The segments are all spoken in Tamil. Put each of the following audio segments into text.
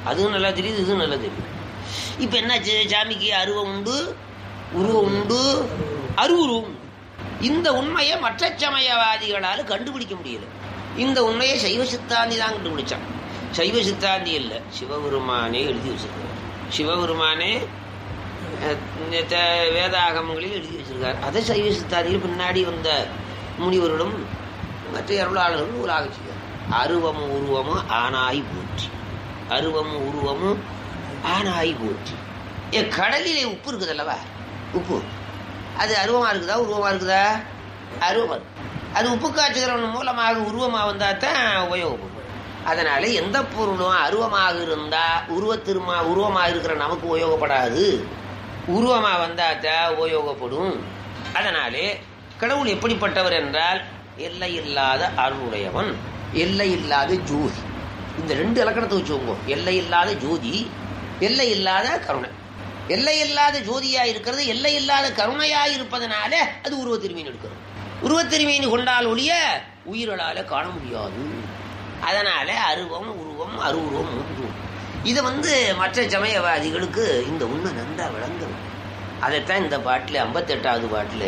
அதுவும் நல்லா தெரியுது இதுவும் நல்லா தெரியுது இப்போ என்னாச்சு சாமிக்கு அருவம் உண்டு உருவம் உண்டு அருவுருவம் உண்டு. இந்த உண்மையை மற்ற சமயவாதிகளால் கண்டுபிடிக்க முடியல இந்த உண்மையை சைவ சித்தாந்தி தான் கண்டுபிடிச்சான் சைவ சித்தாந்தி இல்லை சிவபெருமானே எழுதி வச்சிருக்கார் சிவபெருமானே அஹ், த- வேதாகமங்களில் எழுதி வச்சிருக்கார் அதை சைவ சித்தாந்தியில் பின்னாடி வந்த முனிவர்களும் மற்ற அருளாளர்களும் நூலாக செய்தார் அருவமும் உருவமும் ஆனாய் போற்றி அருவமும் உருவமும் ஆனாய் போற்றி ஏ கடலிலே உப்பு இருக்குது அல்லவா உப்பு அது அருவமா இருக்குதா உருவமா இருக்குதா அருவமா இருக்கு. அது உப்பு காய்ச்சுகிறவன் மூலமாக உருவமா வந்தா தான் உபயோகப்படும் அதனால எந்த பொருளும் அருவமாக இருந்தா உருவத்திருமா உருவமாக இருக்கிற நமக்கு உபயோகப்படாது உருவமா வந்தா தான் உபயோகப்படும் அதனாலே கடவுள் எப்படிப்பட்டவர் என்றால் எல்லை இல்லாத அருளுடையவன் எல்லை இல்லாத ஜோதி இந்த ரெண்டு இலக்கணத்தை வச்சுக்கோங்க எல்லை இல்லாத ஜோதி எல்லை இல்லாத கருணை எல்லை இல்லாத ஜோதியா இருக்கிறது எல்லை இல்லாத கருணையா இருப்பதனால அது உருவத்திருமீன் எடுக்கிறது உருவத்திருமீன் கொண்டால் ஒழிய உயிர்களால காண முடியாது அதனால அருவம் உருவம் அருவுருவம் மூன்று இது வந்து மற்ற சமயவாதிகளுக்கு இந்த உண்மை நன்றா விளங்கும் அதைத்தான் இந்த பாட்டில் ஐம்பத்தெட்டாவது பாட்டில்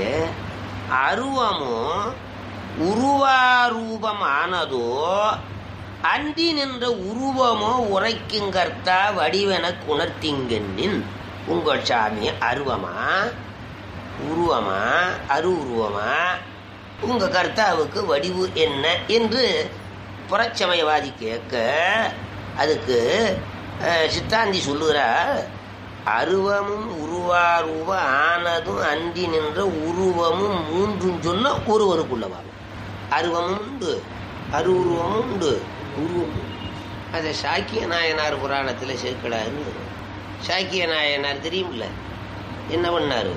அருவமும் உருவாரூபம் ஆனதோ அன்றி நின்ற உருவமோ உரைக்குங்கர்த்தா வடிவென குணர்த்திங்கன்னின் உங்கள் சாமி அருவமா உருவமா அரு உருவமா உங்க கர்த்தாவுக்கு வடிவு என்ன என்று புறச்சமயவாதி கேட்க அதுக்கு அஹ், சித்தாந்தி சொல்லுகிறார் அருவமும் உருவாரூப ஆனதும் அன்றி நின்ற உருவமும் மூன்றும் சொன்ன ஒருவருக்குள்ளவாகும் அருவமும் உண்டு அருவுருவமும் உண்டு உருவமும் உண்டு. அதை சாக்கிய நாயனார் புராணத்தில் சேர்க்கலாரு சாக்கிய நாயனார் தெரியுமில்ல என்ன பண்ணாரு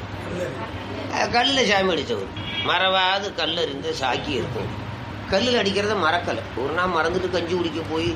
கல்லில் சாமி அடித்தவர் மறவாது கல் அறிந்த சாக்கி இருக்கும் கல்லில் அடிக்கிறத மறக்கலை ஒரு நாள் மறந்துட்டு கஞ்சி குடிக்க போய்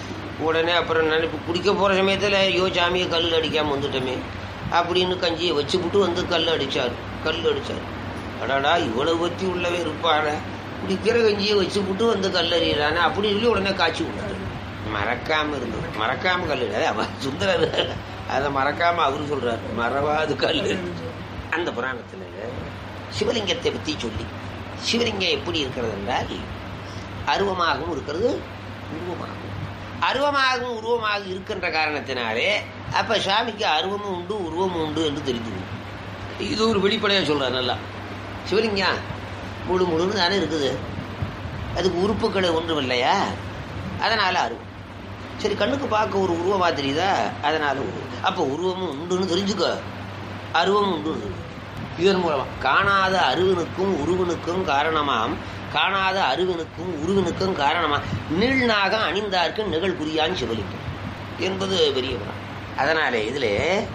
உடனே அப்புறம் நினைப்பு குடிக்க போகிற சமயத்தில் ஐயோ சாமியை கல்லில் அடிக்காமல் வந்துட்டோமே அப்படின்னு கஞ்சியை வச்சுப்புட்டு வந்து கல் அடித்தார் கல் அடித்தார் அடாடா இவ்வளவு பற்றி உள்ளவே இருப்பான குடிக்கிற கஞ்சியை வச்சுப்புட்டு வந்து கல் அறியிறானே அப்படி சொல்லி உடனே காய்ச்சி விட்டாரு மறக்காம இருந்தது மறக்காம கல் அவன் சுந்தரர் அதை மறக்காம அவரு சொல்றாரு மறவாது கல் அந்த புராணத்துல சிவலிங்கத்தை பத்தி சொல்லி சிவலிங்கம் எப்படி இருக்கிறது என்றால் அருவமாகவும் இருக்கிறது உருவமாகவும் அருவமாகவும் உருவமாக இருக்கின்ற காரணத்தினாலே அப்ப சுவாமிக்கு அருவமும் உண்டு உருவமும் உண்டு என்று தெரிஞ்சு இது ஒரு வெளிப்படையாக சொல்றாரு நல்லா சிவலிங்கம் முழு முழுன்னு தானே இருக்குது அதுக்கு உறுப்புகள் ஒன்றும் இல்லையா அதனால அருவம் சரி கண்ணுக்கு பார்க்க ஒரு உருவமா தெரியுதா அதனால உருவம் அப்போ உருவமும் உண்டுன்னு தெரிஞ்சுக்க அருவமும் உண்டு இதன் மூலமா காணாத அருவனுக்கும் உருவனுக்கும் காரணமாம் காணாத அருவனுக்கும் உருவனுக்கும் காரணமா நீள்நாகம் அணிந்தார்க்கு நிகழ் குறியான் சிவலிங்கம் என்பது பெரிய குணம் அதனாலே இதுல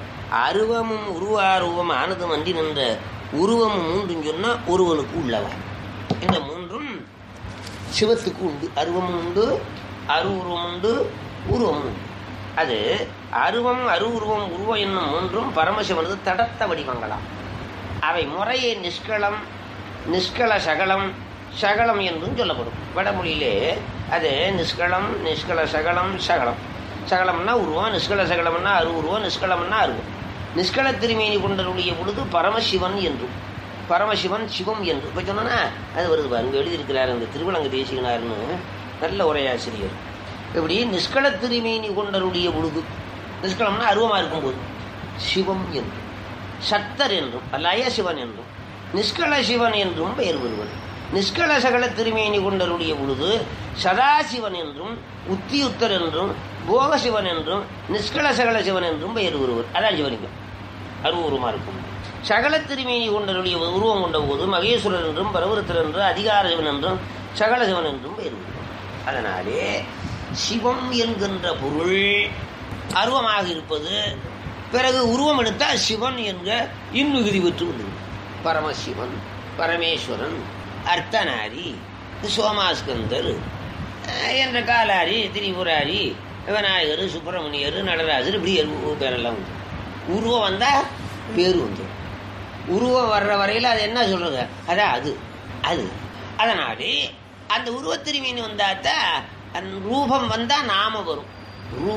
அருவமும் உருவாருவம் ஆனதும் அன்றி நின்ற உருவமும் மூன்றும் சொன்னா ஒருவனுக்கு உள்ளவா இந்த மூன்றும் சிவத்துக்கு உண்டு அருவமும் உண்டு அரு உருவம் உண்டு உருவமும் உண்டு அது அருவம் அரு உருவம் உருவம் என்னும் மூன்றும் பரமசிவனது தடத்த வடிவங்களாம் அவை முறையே நிஷ்களம் நிஷ்கள சகலம் சகலம் என்றும் சொல்லப்படும் வடமொழியிலே அது நிஷ்களம் நிஷ்கள சகலம் சகலம் சகலம்னா உருவம் நிஷ்கள சகலம்னா அரு உருவம் நிஷ்களம்னா அருவம் நிஷ்கள திருமேனி கொண்டருடைய பொழுது பரமசிவன் என்றும் பரமசிவன் சிவம் என்று இப்போ சொன்னா அது வருது பாருங்க எழுதியிருக்கிறார் அந்த திருவிழங்கு தேசிகனார்னு நல்ல உரையாசிரியர் இப்படி நிஷ்கள திருமேனி கொண்டருடைய பொழுது நிஷ்களம்னா அருவமாக இருக்கும்போது சிவம் என்றும் சத்தர் என்றும் லய சிவன் என்றும் நிஷ்கள சிவன் என்றும் பெயர் வருவன் நிஷ்கள சகல திருமேனி கொண்டருடைய பொழுது சதாசிவன் என்றும் உத்தியுத்தர் என்றும் போகசிவன் என்றும் நிஷ்கள சகல சிவன் என்றும் பெயர் வருவர் அதான் சிவலிங்கம் அருவருமா இருக்கும் சகல திருமேனி கொண்டருடைய உருவம் கொண்ட போது மகேஸ்வரன் என்றும் பரவருத்தர் என்றும் அதிகார சிவன் என்றும் சகல சிவன் என்றும் பெயர் வருவர் அதனாலே சிவம் என்கின்ற பொருள் அருவமாக இருப்பது பிறகு உருவம் எடுத்தால் சிவன் என்ற இன்னுகுதி பெற்று வந்தது பரமசிவன் பரமேஸ்வரன் அர்த்தநாரி சோமாஸ்கந்தர் அஹ், என்ற காலாரி திரிபுராரி விநாயகர் சுப்பிரமணியர் நடராஜர் இப்படி எரு- பேரெல்லாம் உண்டு உருவம் வந்தால் பேர் வந்துடும் உருவம் வர்ற வரையில் அது என்ன சொல்றது அதான் அது அது அதனாலே அந்த உருவத்திருமீன் வந்தாத்தான் அந்த ரூபம் வந்தால் நாம வரும் ரூ